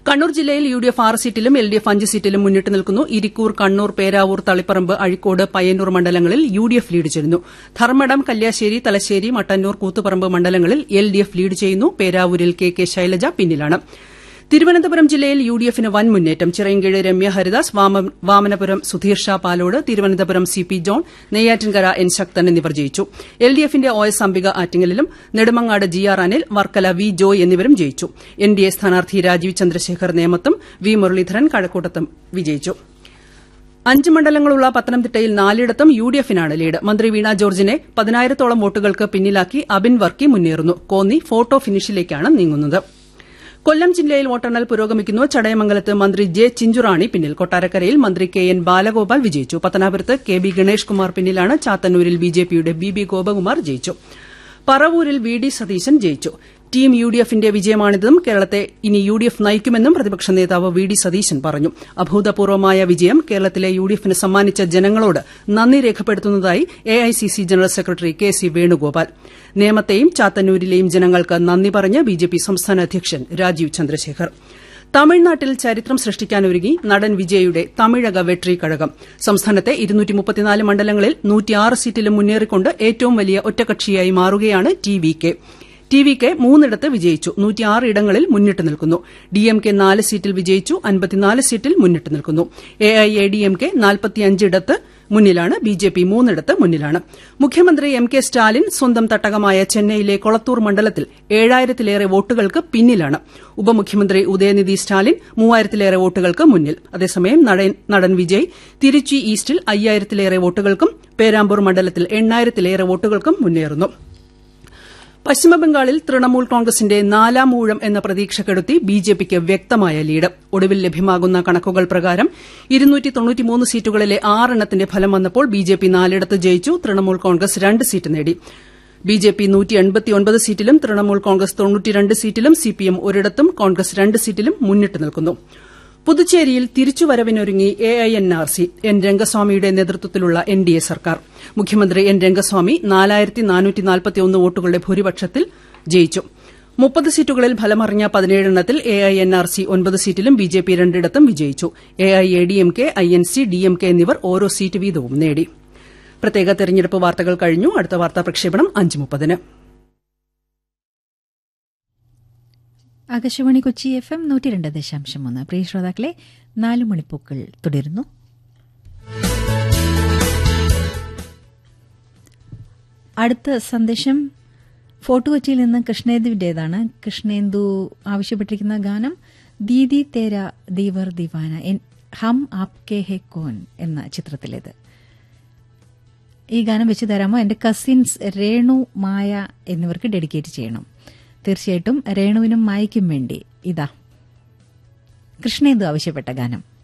കണ്ണൂർ ജില്ലയിൽ U D F ആറ് സീറ്റിലും എൽ ഡി എഫ് അഞ്ച് സീറ്റിലും മുന്നിട്ട് നിൽക്കുന്നു ഇരിക്കൂർ കണ്ണൂർ പേരാവൂർ തളിപ്പറമ്പ് അഴിക്കോട് പയ്യന്നൂർ മണ്ഡലങ്ങളിൽ യു ഡി എഫ് ലീഡ് ചെയ്യുന്നു ധർമ്മടം കല്യാശ്ശേരി തലശ്ശേരി മട്ടന്നൂർ കൂത്തുപറമ്പ് മണ്ഡലങ്ങളിൽ എൽ ഡി എഫ് ലീഡ് ചെയ്യുന്നു പേരാവൂരിൽ കെ കെ ശൈലജ പിന്നിലാണ് തിരുവനന്തപുരം ജില്ലയിൽ യു ഡി എഫിന് വൻ മുന്നേറ്റം Chirayinkeezhu Ramya Haridas Vamanapuram Sudheer Shah Palode Thiruvananthapuram C P John Neyyattinkara N Sakthan എന്നിവർ ജയിച്ചു എൽ ഡി എഫിന്റെ ഒ എസ് അംബിക ആറ്റിങ്ങലിലും Nedumangad G R Anil Varkala V Joy എന്നിവരും ജയിച്ചു എൻ ഡി എ സ്ഥാനാർത്ഥി രാജീവ് ചന്ദ്രശേഖർ നേമത്തും വി മുരളീധരൻ കഴക്കൂട്ടത്തും വിജയിച്ചു അഞ്ച് മണ്ഡലങ്ങളുള്ള പത്തനംതിട്ടയിൽ നാലിടത്തും യു ഡി എഫിനാണ് ലീഡ് മന്ത്രി വീണ ജോർജിനെ പതിനായിരത്തോളം വോട്ടുകൾക്ക് പിന്നിലാക്കി അബിൻ വർക്കി മുന്നേറുന്നു കോന്നി ഫോട്ടോ ഫിനിഷിലേക്കാണ് നീങ്ങുന്നത് കൊല്ലം ജില്ലയിൽ വോട്ടെണ്ണൽ പുരോഗമിക്കുന്നു ചടയമംഗലത്ത് മന്ത്രി ജെ ചിഞ്ചുറാണി പിന്നിൽ കൊട്ടാരക്കരയിൽ മന്ത്രി കെ എൻ ബാലഗോപാൽ വിജയിച്ചു പത്തനാപുരത്ത് കെ ബി ഗണേഷ് കുമാർ പിന്നിലാണ് ചാത്തന്നൂരിൽ ബിജെപിയുടെ ബി ബി ഗോപകുമാർ ജയിച്ചു പറവൂരിൽ വി ഡി സതീശൻ ജയിച്ചു ടീം യു ഡി എഫിന്റെ വിജയമാണിതെന്നും കേരളത്തെ ഇനി യു ഡി എഫ് നയിക്കുമെന്നും പ്രതിപക്ഷ നേതാവ് വി ഡി സതീശൻ പറഞ്ഞു അഭൂതപൂർവമായ വിജയം കേരളത്തിലെ യു ഡി എഫിന് സമ്മാനിച്ച ജനങ്ങളോട് നന്ദി രേഖപ്പെടുത്തുന്നതായി A I C C general secretary K C Venugopal നേമത്തെയും ചാത്തന്നൂരിലെയും ജനങ്ങൾക്ക് നന്ദി പറഞ്ഞ് ബി ജെ പി സംസ്ഥാന അധ്യക്ഷൻ രാജീവ് ചന്ദ്രശേഖർ തമിഴ്നാട്ടിൽ ചരിത്രം സൃഷ്ടിക്കാനൊരുങ്ങി നടൻ വിജയുടെ തമിഴക വെട്രി കഴകം സംസ്ഥാനത്തെ മണ്ഡലങ്ങളിൽ സീറ്റിലും മുന്നേറിക്കൊണ്ട് ഏറ്റവും വലിയ ഒറ്റകക്ഷിയായി മാറുകയാണ് T V K T V K മൂന്നിടത്ത് വിജയിച്ചു ഇടങ്ങളിൽ മുന്നിട്ട് നിൽക്കുന്നു ഡി എം കെ നാല് സീറ്റിൽ വിജയിച്ചു അൻപത്തിനാല് സീറ്റിൽ മുന്നിട്ട് നിൽക്കുന്നു A I A D M K നാൽപ്പത്തിയഞ്ചിടത്ത് മുന്നിലാണ് ബി ജെ പി മൂന്നിടത്ത് മുന്നിലാണ് മുഖ്യമന്ത്രി എം കെ സ്റ്റാലിൻ സ്വന്തം തട്ടകമായ ചെന്നൈയിലെ കൊളത്തൂർ മണ്ഡലത്തിൽ ഏഴായിരത്തിലേറെ വോട്ടുകൾക്ക് പിന്നിലാണ് ഉപമുഖ്യമന്ത്രി ഉദയനിധി സ്റ്റാലിൻ മൂവായിരത്തിലേറെ വോട്ടുകൾക്ക് മുന്നിൽ അതേസമയം നടൻ വിജയ് തിരുച്ചി ഈസ്റ്റിൽ അയ്യായിരത്തിലേറെ വോട്ടുകൾക്കും പേരാമ്പൂർ മണ്ഡലത്തിൽ എണ്ണായിരത്തിലേറെ വോട്ടുകൾക്കും മുന്നേറുന്നു പശ്ചിമബംഗാളിൽ തൃണമൂൽ കോൺഗ്രസിന്റെ നാലാം ഊഴം എന്ന പ്രതീക്ഷ കെടുത്തി ബിജെപിക്ക് വ്യക്തമായ ലീഡ് ഒടുവിൽ ലഭ്യമാകുന്ന കണക്കുകൾ പ്രകാരം സീറ്റുകളിലെ ആറെണ്ണത്തിന്റെ ഫലം വന്നപ്പോൾ ബിജെപി നാലിടത്ത് ജയിച്ചു തൃണമൂൽ കോൺഗ്രസ് രണ്ട് സീറ്റ് നേടി ബിജെപി സീറ്റിലും തൃണമൂൽ കോൺഗ്രസ് സീറ്റിലും സിപിഎം ഒരിടത്തും കോൺഗ്രസ് രണ്ട് സീറ്റിലും മുന്നിട്ട് നിൽക്കുന്നു പുതുച്ചേരിയിൽ തിരിച്ചുവരവിനൊരുങ്ങി A I N R C N രംഗസ്വാമിയുടെ നേതൃത്വത്തിലുള്ള എൻ ഡി എ സർക്കാർ മുഖ്യമന്ത്രി എൻ രംഗസ്വാമി വോട്ടുകളുടെ ഭൂരിപക്ഷത്തിൽ ജയിച്ചു മുപ്പത് സീറ്റുകളിൽ ഫലമറിഞ്ഞ പതിനേഴെണ്ണത്തിൽ A I N R C ഒൻപത് സീറ്റിലും ബി ജെ പി രണ്ടിടത്തും വിജയിച്ചു A I A D M K I N C D M K എന്നിവർ ഓരോ സീറ്റ് വീതവും നേടി പ്രത്യേക തെരഞ്ഞെടുപ്പ് വാർത്തകൾ കഴിഞ്ഞു അടുത്ത വാർത്താ പ്രക്ഷേപണം അഞ്ച് മുപ്പതിന് ആകാശവാണി കൊച്ചി എഫ് എം നൂറ്റി രണ്ട് ദശാംശം മൂന്ന് പ്രിയ ശ്രോതാക്കളെ നാല് മണിപ്പൂക്കൾ തുടരുന്നു അടുത്ത സന്ദേശം ഫോർട്ട് കൊച്ചിയിൽ നിന്ന് കൃഷ്ണേന്ദുവിന്റേതാണ് കൃഷ്ണേന്ദു ആവശ്യപ്പെട്ടിരിക്കുന്ന ഗാനം ദീദി തേര ദീവർ ദിവാന ഹം ആപ്കെ ഹെ കോൻ എന്ന ചിത്രത്തിലേത് ഈ ഗാനം വെച്ച് തരാമോ എന്റെ കസിൻസ് രേണു മായ എന്നിവർക്ക് ഡെഡിക്കേറ്റ് ചെയ്യണം തീർച്ചയായിട്ടും രേണുവിനും മായയ്ക്കും വേണ്ടി ഇതാ കൃഷ്ണേന്ദു ആവശ്യപ്പെട്ട ഗാനം